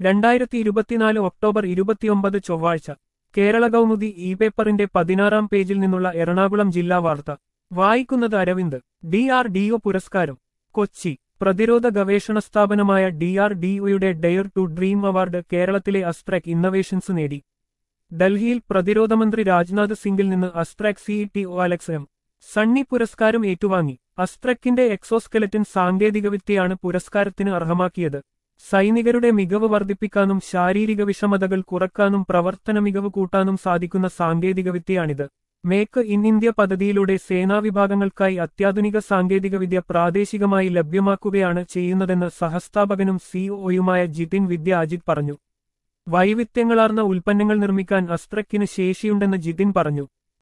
രണ്ടായിരത്തി ഇരുപത്തിനാല് ഒക്ടോബർ ഇരുപത്തിയൊമ്പത് ചൊവ്വാഴ്ച കേരള കൗമുദി ഇ പേപ്പറിന്റെ പതിനാറാം പേജിൽ നിന്നുള്ള എറണാകുളം ജില്ലാ വാർത്ത വായിക്കുന്നത് Aravind D R D O പുരസ്കാരം കൊച്ചി പ്രതിരോധ ഗവേഷണ സ്ഥാപനമായ ഡി ആർ ഡി ഒയുടെ ഡെയർ ടു ഡ്രീം അവാർഡ് കേരളത്തിലെ അസ്ട്രാക് ഇന്നവേഷൻസ് നേടി ഡൽഹിയിൽ പ്രതിരോധമന്ത്രി രാജ്നാഥ് സിംഗിൽ നിന്ന് Astrac C T O Alex M Sunny പുരസ്കാരം ഏറ്റുവാങ്ങി അസ്ട്രക്കിന്റെ എക്സോസ്കെലറ്റൻ സാങ്കേതികവിദ്യയാണ് പുരസ്കാരത്തിന് അർഹമാക്കിയത് സൈനികരുടെ മികവ് വർദ്ധിപ്പിക്കാനും ശാരീരിക വിഷമതകൾ കുറക്കാനും പ്രവർത്തന മികവ് കൂട്ടാനും സാധിക്കുന്ന സാങ്കേതികവിദ്യയാണിത് മേക്ക് ഇൻ ഇന്ത്യ പദ്ധതിയിലൂടെ സേനാവിഭാഗങ്ങൾക്കായി അത്യാധുനിക സാങ്കേതികവിദ്യ പ്രാദേശികമായി ലഭ്യമാക്കുകയാണ് ചെയ്യുന്നതെന്ന് സഹസ്ഥാപകനും സിഒയുമായ ജിതിൻ വിദ്യ അജിത് പറഞ്ഞു വൈവിധ്യങ്ങളാർന്ന ഉൽപ്പന്നങ്ങൾ നിർമ്മിക്കാൻ അസ്ത്രക്കിന് ശേഷിയുണ്ടെന്ന് ജിതിൻ പറഞ്ഞു